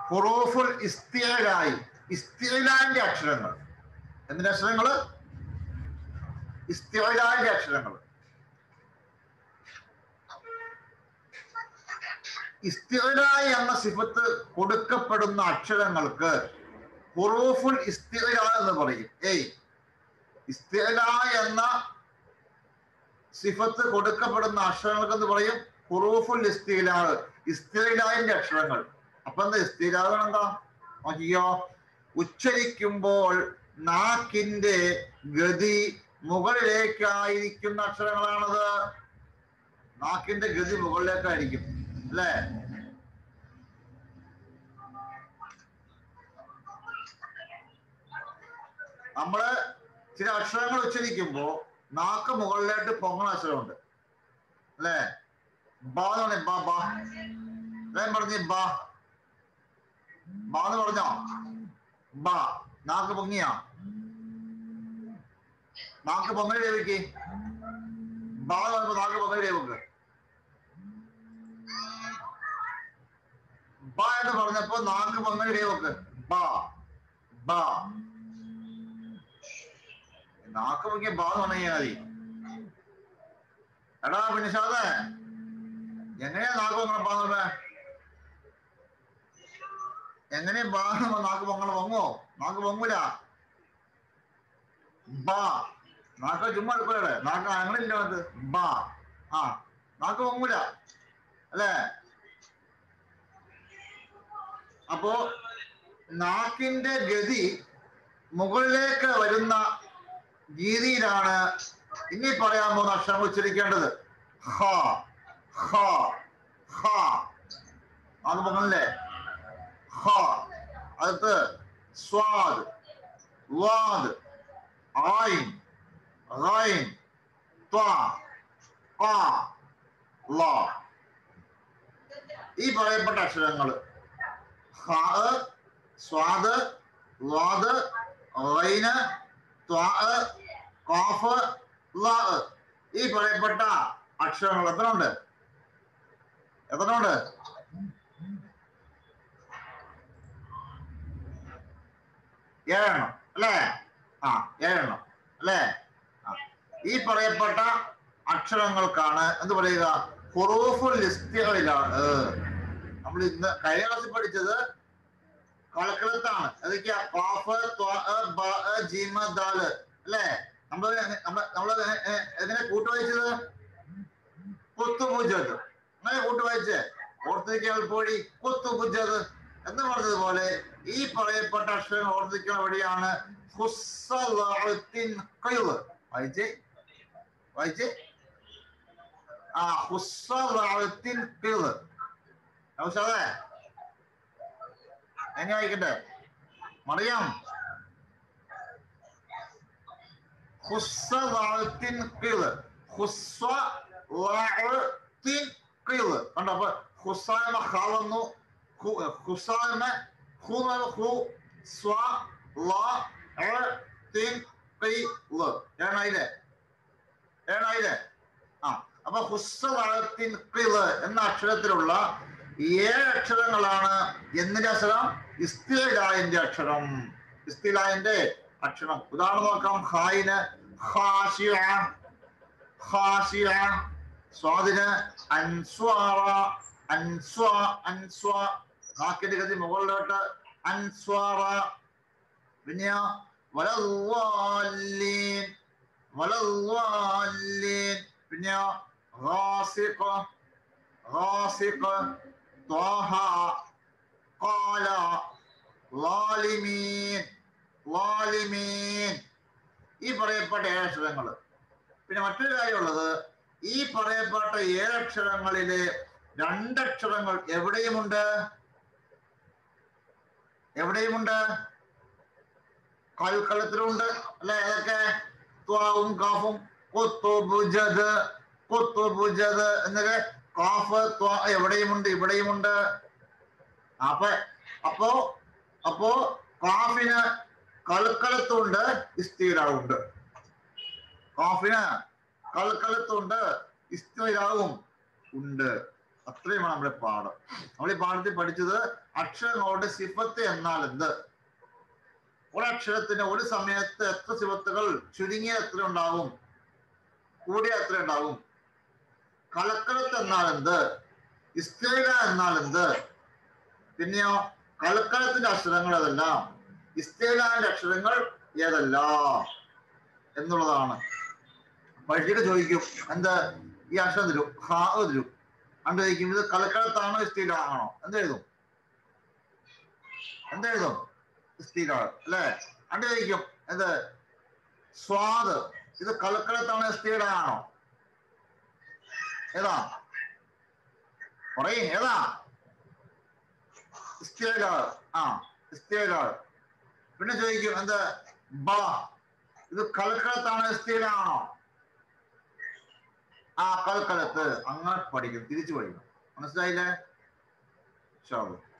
ഹുറൂഫുൽ ഇസ്തിയലായി ഇസ്തിയലാന്റെ അക്ഷരങ്ങൾ എന്തിന്റെ അക്ഷരങ്ങള് ഇസ്തിയലാന്റെ അക്ഷരങ്ങൾ ഇസ്തിയലായി എന്ന സിഫത്ത് കൊടുക്കപ്പെടുന്ന അക്ഷരങ്ങൾക്ക് ഹുറൂഫുൽ ഇസ്തിയല എന്ന് പറയും ഏയ് ഇസ്തിയല എന്ന സിഫത്ത് കൊടുക്കപ്പെടുന്ന അക്ഷരങ്ങൾക്ക് എന്ന് പറയും ഹുറൂഫുൽ ഇസ്തിലാഹ് ഇസ്തിലാഹിന്റെ അക്ഷരങ്ങൾ അപ്പൊ എന്താ ഇസ്തിലാഹ് എന്താ നോക്കിയോ ഉച്ചരിക്കുമ്പോൾ നാക്കിന്റെ ഗതി മുകളിലേക്കായിരിക്കുന്ന അക്ഷരങ്ങളാണത് നാക്കിന്റെ ഗതി മുകളിലേക്കായിരിക്കും അല്ലേ നമ്മള് ചില അക്ഷരങ്ങൾ ഉച്ചരിക്കുമ്പോ നാക്ക് മുകളിലോട്ട് പൊങ്ങണ അക്ഷരമുണ്ട് അല്ലേ ബാ എന്ന് പറഞ്ഞ ബാ ബാ ഞാൻ പറഞ്ഞ ബാ ബാ എന്ന് പറഞ്ഞോ ബാ നാക്ക് പൊങ്ങിയാ നാക്ക് പൊങ്ങൽ ദേവിക്ക് ബാ എന്ന് പറയുമ്പോ നാക്ക് പൊങ്ങൽ ദേവിക്ക് ബാ എന്ന് പറഞ്ഞപ്പോ നാക്ക് പൊങ്ങൽ ദേവക്ക് ബാ ബാ നാക്ക് പൊങ്ങിയ ബാ എന്ന് പറഞ്ഞാൽ മതി എടാ പിന്നിഷാദേ എങ്ങനെയാ നാക്ക് പൊങ്ങണ ബാ എന്ന് പറഞ്ഞേ എങ്ങനെയാ ബാ എന്ന് നാക്ക് പൊങ്ങണ പൊങ്ങോ നാക്ക് പൊങ്ങൂല ബാ നാക്ക് ചുമ്മാ എടുക്കൂലേ നാക്ക് അങ്ങനെയില്ല അത് ബാ ആ നാക്ക് പൊങ്ങൂല അല്ലേ അപ്പോ നാക്കിന്റെ ഗതി മുകളിലേക്ക് വരുന്ന രീതിയിലാണ് ഇനി പറയാൻ പോകുന്ന അക്ഷരം ഉച്ചരിക്കേണ്ടത് ഹ ഹ ഹ അത് പറഞ്ഞല്ലേ ഹ അടുത്ത് സ്വാദ് വാദ് ആയിൻ റൈൻ ത്വ ഖ ല ഈ പറയപ്പെട്ട അക്ഷരങ്ങൾ ഹ സ്വാദ് വാദ് റൈന് ത്വ കാഫ് ല ഈ പറയപ്പെട്ട അക്ഷരങ്ങൾ എത്ര ഉണ്ട് എത്ര ഉണ്ട് ഏഴെണ്ണം അല്ലേ ആ ഏഴെണ്ണം അല്ലേ ആ. ഈ പറയപ്പെട്ട അക്ഷരങ്ങൾക്കാണ് എന്ത് പറയുക ഹുറൂഫുൽ ഇസ്തികളിലാണ് നമ്മൾ ഇന്ന് കഴിഞ്ഞ ക്ലാസ്സിൽ പഠിച്ചത് കളക്കളത്താണ് അതൊക്കെയാ കാഫ് ത്വ, ബ, ജീമ ദാല് അല്ലേ നമ്മൾ നമ്മൾ എങ്ങനെ കൂട്ടുവായിച്ചത് കുത്തുപൂജത് അങ്ങനെ കൂട്ടുവായിച്ച് ഓർത്തിരിക്കാൻ പോയി കുത്തുപൂജത് എന്ന് പറഞ്ഞതുപോലെ ഈ പറയപ്പെട്ട അക്ഷരങ്ങൾ ഓർത്തിരിക്കുന്ന വഴിയാണ് ഹുസ്സലാത്തിൻ ഖൈറ്. വായിച്ചേ വായിച്ചേ ആ ഹുസ്സലാത്തിൻ ഖൈറ്. നൗഷാദേ എങ്ങനെ വായിക്കട്ടെ മറിയാം ഹുസ്സലാത്തിൻ ഖൈറ്. ഹുസ്സലാത്തിൻ ഖൈറ്. കണ്ടോ അപ്പൊ ഹുസാമ ഖ വന്നു ഹു- ഹുസാമ ഹു എന്ന് ഹു സ്വ ല എ തിൻ ഖൈ ല് ഏഴായില്ലേ ഏഴായില്ലേ ആ അപ്പൊ ഹുസ്സലാത്തിൻ ഖൈറ് എന്ന അക്ഷരത്തിലുള്ള ഏഴ് അക്ഷരങ്ങളാണ് എന്തിന്റെ അക്ഷരം ഇസ്തിലായന്റെ അക്ഷരം ഇസ്തിലായന്റെ അക്ഷരം ഉദാഹരണം നോക്കാം ഹായിന് ഹാഷിയ ഹാഷിയ സ്വാദിന് അൻസ്വാറ അൻസ്വ അൻസ്വ നാക്കിന്റെ ഗതി മുകളിലോട്ട് അൻസ്വാറ പിന്നെ വലല്ലാലീൻ വലല്ലാലീൻ പിന്നെ റാസിഖ് റാസിഖ് ത്വാഹ ഖാല ലാലിമീൻ ലാലിമീൻ ഈ പറയപ്പെട്ട ഏഴക്ഷരങ്ങൾ പിന്നെ മറ്റൊരു കാര്യമുള്ളത് ഈ പറയപ്പെട്ട ഏഴക്ഷരങ്ങളിലെ രണ്ടക്ഷരങ്ങൾ എവിടെയുമുണ്ട് എവിടെയുമുണ്ട് കൽക്കളത്തിലുണ്ട് അല്ലെ ഏതൊക്കെ ത്വാവും കാഫും കൊത്തുബുജത് കൊത്തുബുജത് എന്നൊക്കെ കാഫ് ത്വ എവിടെയുമുണ്ട് ഇവിടെയുമുണ്ട് അപ്പൊ അപ്പോ അപ്പോ കാഫിന് കൽക്കളത്തുണ്ട് ഇസ്തീരാവുണ്ട് കാഫിന് കൽക്കളത്തുണ്ട് ഇസ്തീരാവും ഉണ്ട് അത്രയുമാണ് നമ്മുടെ പാഠം നമ്മൾ ഈ പാഠത്തിൽ പഠിച്ചത് അക്ഷരങ്ങളുടെ സിഫത്ത് എന്നാൽ എന്ത് ഒരക്ഷരത്തിന് ഒരു സമയത്ത് എത്ര സിഫത്തുകൾ ചുരുങ്ങിയ എത്ര ഉണ്ടാവും കൂടിയ എത്ര ഉണ്ടാവും കലക്കലത്ത് എന്നാൽ എന്ത് ഇസ്തേല എന്നാൽ എന്ത് പിന്നെയോ കലക്കലത്തിന്റെ അക്ഷരങ്ങൾ ഏതെല്ലാം ഇസ്തേലാന്റെ അക്ഷരങ്ങൾ ഏതെല്ലാം എന്നുള്ളതാണ് പരീക്ഷയ്ക്ക് ചോദിക്കും എന്ത് ഈ അക്ഷരം തരും ഹാ തരും അണ്ട് ചോദിക്കും ഇത് കലക്കലത്താണോ ഇസ്തീലാണോ എന്തെഴുതും എന്തെഴുതും ഇസ്തീലാണ് അല്ലേ അണ്ട് ചോദിക്കും എന്ത് സ്വാദ് ഇത് കലക്കലത്താണോ ഇസ്തീലാണോ ഏതാ പറയും ഏതാ ഇസ്തീലാൾ ആ ഇസ്തീലാൾ പിന്നെ ചോദിക്കും എന്ത് ബ ഇത് കലക്കലത്താണോ ഇസ്തീലാണോ ആ കൽക്കലത്ത് അങ്ങനെ പഠിക്കും തിരിച്ചു പഠിക്കണം മനസ്സിലായില്ലേ ഇൻഷാ അല്ലാ